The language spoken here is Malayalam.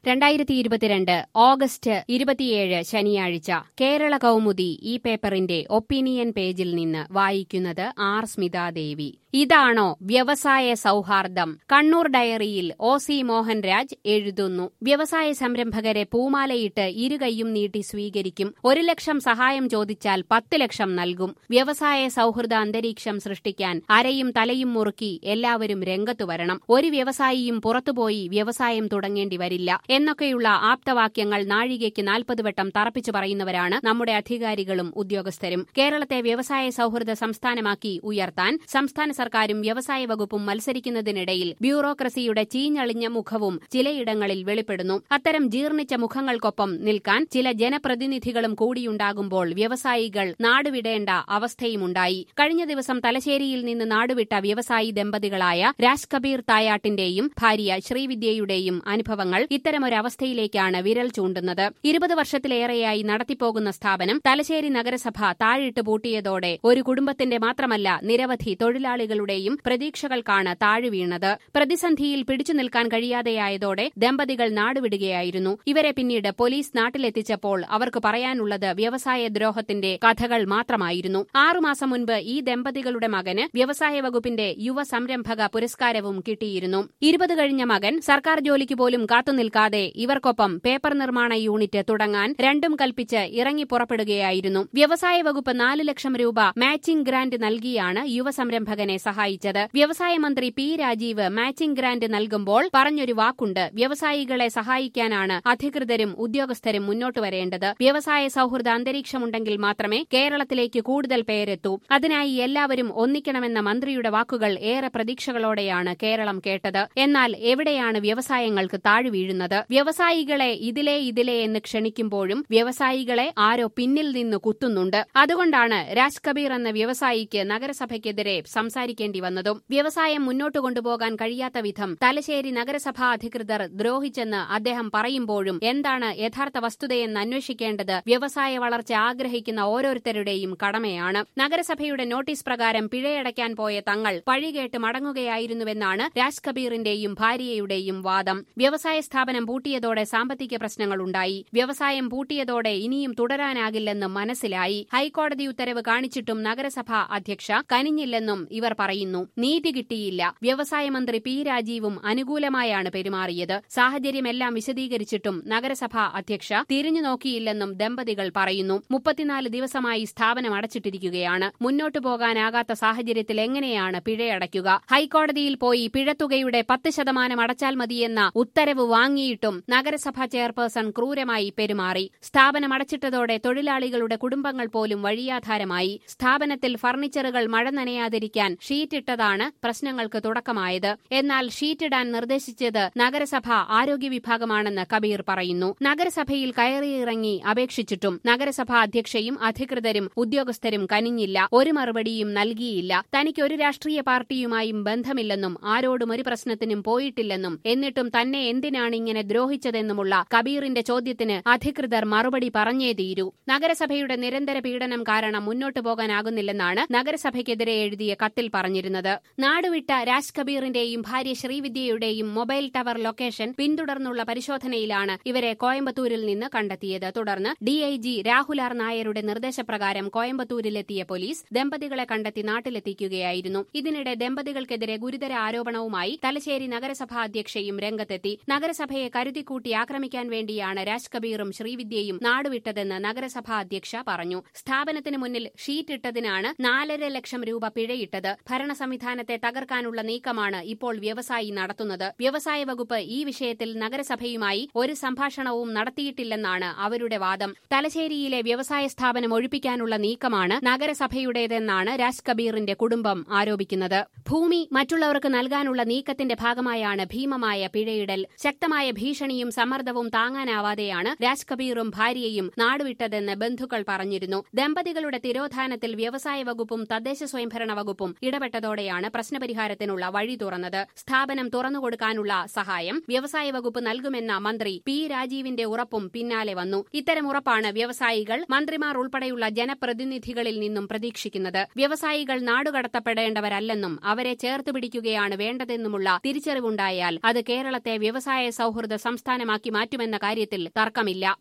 രണ്ടായിരത്തി ഇരുപത്തിരണ്ട് ഓഗസ്റ്റ് ഇരുപത്തിയേഴ് ശനിയാഴ്ച കേരള കൗമുദി ഈ പേപ്പറിന്റെ ഒപ്പീനിയൻ പേജിൽ നിന്ന് വായിക്കുന്നത് ആർ സ്മിതാദേവി ഇതാണോ വ്യവസായ സൗഹാർദ്ദം കണ്ണൂർ ഡയറിയിൽ ഒ സി മോഹൻരാജ് എഴുതുന്നു വ്യവസായ സംരംഭകരെ പൂമാലയിട്ട് ഇരുകൈയും നീട്ടി സ്വീകരിക്കും ഒരു ലക്ഷം സഹായം ചോദിച്ചാൽ പത്ത് ലക്ഷം നൽകും വ്യവസായ സൗഹൃദ അന്തരീക്ഷം സൃഷ്ടിക്കാൻ അരയും തലയും മുറുക്കി എല്ലാവരും രംഗത്തു വരണം ഒരു വ്യവസായിയും പുറത്തുപോയി വ്യവസായം തുടങ്ങേണ്ടി വരില്ല എന്നൊക്കെയുള്ള ആപ്തവാക്യങ്ങൾ നാഴികയ്ക്ക് നാൽപ്പത് വട്ടം തറപ്പിച്ചു പറയുന്നവരാണ് നമ്മുടെ അധികാരികളും ഉദ്യോഗസ്ഥരും കേരളത്തെ വ്യവസായ സൗഹൃദ സംസ്ഥാനമാക്കി ഉയർത്താൻ സംസ്ഥാന സർക്കാരും വ്യവസായ വകുപ്പും മത്സരിക്കുന്നതിനിടയിൽ ബ്യൂറോക്രസിയുടെ ചീഞ്ഞളിഞ്ഞ മുഖവും ചിലയിടങ്ങളിൽ വെളിപ്പെടുന്നു അത്തരം ജീർണിച്ച മുഖങ്ങൾക്കൊപ്പം നിൽക്കാൻ ചില ജനപ്രതിനിധികളും കൂടിയുണ്ടാകുമ്പോൾ വ്യവസായികൾ നാടുവിടേണ്ട അവസ്ഥയുമുണ്ടായി കഴിഞ്ഞ ദിവസം തലശ്ശേരിയിൽ നിന്ന് നാടുവിട്ട വ്യവസായി ദമ്പതികളായ രാജ് കബീർ തായാട്ടിന്റെയും ഭാര്യ ശ്രീവിദ്യയുടെയും അനുഭവങ്ങൾ ഇത്തരമൊരവസ്ഥയിലേക്കാണ് വിരൽ ചൂണ്ടുന്നത് ഇരുപത് വർഷത്തിലേറെയായി നടത്തിപ്പോകുന്ന സ്ഥാപനം തലശ്ശേരി നഗരസഭ താഴിട്ട് പൂട്ടിയതോടെ ഒരു കുടുംബത്തിന്റെ മാത്രമല്ല നിരവധി തൊഴിലാളികളുടെയും പ്രതീക്ഷകൾക്കാണ് താഴുവീണത് പ്രതിസന്ധിയിൽ പിടിച്ചു നിൽക്കാൻ കഴിയാതെയായതോടെ ദമ്പതികൾ നാടുവിടുകയായിരുന്നു ഇവരെ പിന്നീട് പോലീസ് നാട്ടിലെത്തിച്ചപ്പോൾ അവർക്ക് പറയാനുള്ളത് വ്യവസായ ദ്രോഹത്തിന്റെ കഥകൾ മാത്രമായിരുന്നു ആറുമാസം മുൻപ് ഈ ദമ്പതികളുടെ മകന് വ്യവസായ വകുപ്പിന്റെ യുവ സംരംഭക പുരസ്കാരവും കിട്ടിയിരുന്നു ഇരുപത് കഴിഞ്ഞ മകൻ സർക്കാർ ജോലിക്ക് പോലും കാത്തുനിൽക്കാതെ ഇവർക്കൊപ്പം പേപ്പർ നിർമ്മാണ യൂണിറ്റ് തുടങ്ങാൻ രണ്ടും കൽപ്പിച്ച് ഇറങ്ങി പുറപ്പെടുകയായിരുന്നു വ്യവസായ വകുപ്പ് നാല് ലക്ഷം രൂപ മാച്ചിംഗ് ഗ്രാന്റ് നൽകിയാണ് യുവ സംരംഭകനെ സഹായിച്ചത് വ്യവസായ മന്ത്രി പി രാജീവ് മാച്ചിംഗ് ഗ്രാന്റ് നൽകുമ്പോൾ പറഞ്ഞൊരു വാക്കുണ്ട് വ്യവസായികളെ സഹായിക്കാനാണ് അധികൃതരും ഉദ്യോഗസ്ഥരും മുന്നോട്ട് വരേണ്ടത് വ്യവസായ സൗഹൃദ അന്തരീക്ഷമുണ്ടെങ്കിൽ മാത്രമേ കേരളത്തിലേക്ക് കൂടുതൽ പേരെത്തൂ അതിനായി എല്ലാവരും ഒന്നിക്കണമെന്ന മന്ത്രിയുടെ വാക്കുകൾ ഏറെ പ്രതീക്ഷകളോടെയാണ് കേരളം കേട്ടത് എന്നാൽ എവിടെയാണ് വ്യവസായങ്ങൾക്ക് താഴ്വീഴുന്നത് വ്യവസായികളെ ഇതിലെ ഇതിലെ എന്ന് ക്ഷണിക്കുമ്പോഴും വ്യവസായികളെ ആരോ പിന്നിൽ നിന്ന് കുത്തുന്നുണ്ട് അതുകൊണ്ടാണ് രാജ് കബീർ എന്ന വ്യവസായിക്ക് നഗരസഭയ്ക്കെതിരെ സംസാരിക്കേണ്ടി വന്നതും വ്യവസായം മുന്നോട്ട് കൊണ്ടുപോകാൻ കഴിയാത്ത വിധം തലശ്ശേരി നഗരസഭാ അധികൃതർ ദ്രോഹിച്ചെന്ന് അദ്ദേഹം പറയുമ്പോഴും എന്താണ് യഥാർത്ഥ വസ്തുതയെന്ന് അന്വേഷിക്കേണ്ടത് വ്യവസായ വളർച്ച ആഗ്രഹിക്കുന്ന ഓരോരുത്തരുടെയും കടമയാണ് നഗരസഭയുടെ നോട്ടീസ് പ്രകാരം പിഴയടയ്ക്കാൻ പോയ തങ്ങൾ പഴികേട്ട് മടങ്ങുകയായിരുന്നുവെന്നാണ് രാജ് കബീറിന്റെയും ഭാര്യയുടെയും വാദം വ്യവസായ സ്ഥാപനം പൂട്ടിയതോടെ സാമ്പത്തിക പ്രശ്നങ്ങളുണ്ടായി വ്യവസായം പൂട്ടിയതോടെ ഇനിയും തുടരാനാകില്ലെന്നും മനസ്സിലായി ഹൈക്കോടതി ഉത്തരവ് കാണിച്ചിട്ടും നഗരസഭാ അധ്യക്ഷ കനിഞ്ഞില്ലെന്നും ഇവർ പറയുന്നു നീതി കിട്ടിയില്ല വ്യവസായ മന്ത്രി പി രാജീവും അനുകൂലമായാണ് പെരുമാറിയത് സാഹചര്യമെല്ലാം വിശദീകരിച്ചിട്ടും നഗരസഭാ അധ്യക്ഷ തിരിഞ്ഞു നോക്കിയില്ലെന്നും ദമ്പതികൾ പറയുന്നു മുപ്പത്തിനാല് ദിവസമായി സ്ഥാപനം അടച്ചിട്ടിരിക്കുകയാണ് മുന്നോട്ടു പോകാനാകാത്ത സാഹചര്യത്തിൽ എങ്ങനെയാണ് പിഴയടയ്ക്കുക ഹൈക്കോടതിയിൽ പോയി പിഴത്തുകയുടെ പത്ത് ശതമാനം അടച്ചാൽ മതിയെന്ന ഉത്തരവ് വാങ്ങിയിട്ടും നഗരസഭാ ചെയർപേഴ്സൺ ക്രൂരമായി പെരുമാറി സ്ഥാപനം അടച്ചിട്ടതോടെ തൊഴിലാളികളുടെ കുടുംബങ്ങൾ പോലും വഴിയാധാരമായി സ്ഥാപനത്തിൽ ഫർണിച്ചറുകൾ മഴ നനയാതിരിക്കാൻ ഷീറ്റിട്ടതാണ് പ്രശ്നങ്ങൾക്ക് തുടക്കമായത് എന്നാൽ ഷീറ്റിടാൻ നിർദ്ദേശിച്ചത് നഗരസഭ ആരോഗ്യ വിഭാഗമാണെന്ന് കബീർ പറയുന്നു നഗരസഭയിൽ കയറിയിറങ്ങി അപേക്ഷിച്ചിട്ടും നഗരസഭാ അധ്യക്ഷയും അധികൃതരും ഉദ്യോഗസ്ഥരും കനിഞ്ഞില്ല ഒരു മറുപടിയും നൽകിയില്ല തനിക്ക് ഒരു രാഷ്ട്രീയ പാർട്ടിയുമായും ബന്ധമില്ലെന്നും ആരോടും ഒരു പ്രശ്നത്തിനും പോയിട്ടില്ലെന്നും എന്നിട്ടും തന്നെ എന്തിനാണ് ഇങ്ങനെ ദ്രോഹിച്ചതെന്നുമുള്ള കബീറിന്റെ ചോദ്യത്തിന് അധികൃതർ മറുപടി പറഞ്ഞേ തീരൂ നഗരസഭയുടെ നിരന്തര പീഡനം കാരണം മുന്നോട്ടു പോകാനാകുന്നില്ലെന്നാണ് നഗരസഭയ്ക്കെതിരെ എഴുതിയ കത്തിൽ പറഞ്ഞിരുന്നത് നാടുവിട്ട രാജ് കബീറിന്റെയും ഭാര്യ ശ്രീവിദ്യയുടെയും മൊബൈൽ ടവർ ലൊക്കേഷൻ പിന്തുടർന്നുള്ള പരിശോധനയിലാണ് ഇവരെ കോയമ്പത്തൂരിൽ നിന്ന് കണ്ടെത്തിയത് തുടർന്ന് ഡിഐജി രാഹുൽ ആർ നായരുടെ നിർദ്ദേശപ്രകാരം കോയമ്പത്തൂരിലെത്തിയ പോലീസ് ദമ്പതികളെ കണ്ടെത്തി നാട്ടിലെത്തിക്കുകയായിരുന്നു ഇതിനിടെ ദമ്പതികൾക്കെതിരെ ഗുരുതര ആരോപണവുമായി തലശ്ശേരി നഗരസഭാ അധ്യക്ഷയും രംഗത്തെത്തി നഗരസഭയെ കരുതിക്കൂട്ടി ആക്രമിക്കാൻ വേണ്ടിയാണ് രാജ് കബീറും ശ്രീവിദ്യയും നാടുവിട്ടതെന്ന് നഗരസഭാ അധ്യക്ഷ പറഞ്ഞു സ്ഥാപനത്തിന് മുന്നിൽ ഷീറ്റ് ഇട്ടതിനാണ് നാലര ലക്ഷം രൂപ പിഴയിട്ടത് ഭരണ സംവിധാനത്തെ തകർക്കാനുള്ള നീക്കമാണ് ഇപ്പോൾ വ്യവസായി നടത്തുന്നത് വ്യവസായ വകുപ്പ് ഈ വിഷയത്തിൽ നഗരസഭയുമായി ഒരു സംഭാഷണവും നടത്തിയിട്ടില്ലെന്നാണ് അവരുടെ വാദം തലശ്ശേരിയിലെ വ്യവസായ സ്ഥാപനം ഒഴിപ്പിക്കാനുള്ള നീക്കമാണ് നഗരസഭയുടേതെന്നാണ് രാജ് കബീറിന്റെ കുടുംബം ആരോപിക്കുന്നത് ഭൂമി മറ്റുള്ളവർക്ക് നൽകാനുള്ള നീക്കത്തിന്റെ ഭാഗമായാണ് ഭീമമായ പിഴയിടൽ ശക്തമായ ഭീഷണിയും സമ്മർദ്ദവും താങ്ങാനാവാതെയാണ് രാജ് കബീറും ഭാര്യയും നാടുവിട്ടതെന്ന് ബന്ധുക്കൾ പറഞ്ഞിരുന്നു ദമ്പതികളുടെ തിരോധാനത്തിൽ വ്യവസായ വകുപ്പും തദ്ദേശ സ്വയംഭരണ വകുപ്പും ഇടപെട്ടതോടെയാണ് പ്രശ്നപരിഹാരത്തിനുള്ള വഴി തുറന്നത് സ്ഥാപനം തുറന്നുകൊടുക്കാനുള്ള സഹായം വ്യവസായ വകുപ്പ് നൽകുമെന്ന മന്ത്രി പി രാജീവിന്റെ ഉറപ്പും പിന്നാലെ വന്നു ഇത്തരം ഉറപ്പാണ് വ്യവസായികൾ മന്ത്രിമാർ ഉൾപ്പെടെയുള്ള ജനപ്രതിനിധികളിൽ നിന്നും പ്രതീക്ഷിക്കുന്നത് വ്യവസായികൾ നാടുകടത്തപ്പെടേണ്ടവരല്ലെന്നും അവരെ ചേർത്ത് പിടിക്കുകയാണ് വേണ്ടതെന്നുമുള്ള തിരിച്ചറിവുണ്ടായാൽ അത് കേരളത്തെ വ്യവസായ സൌഹൃദ സംസ്ഥാനമാക്കി മാറ്റുമെന്ന കാര്യത്തിൽ തർക്കമില്ല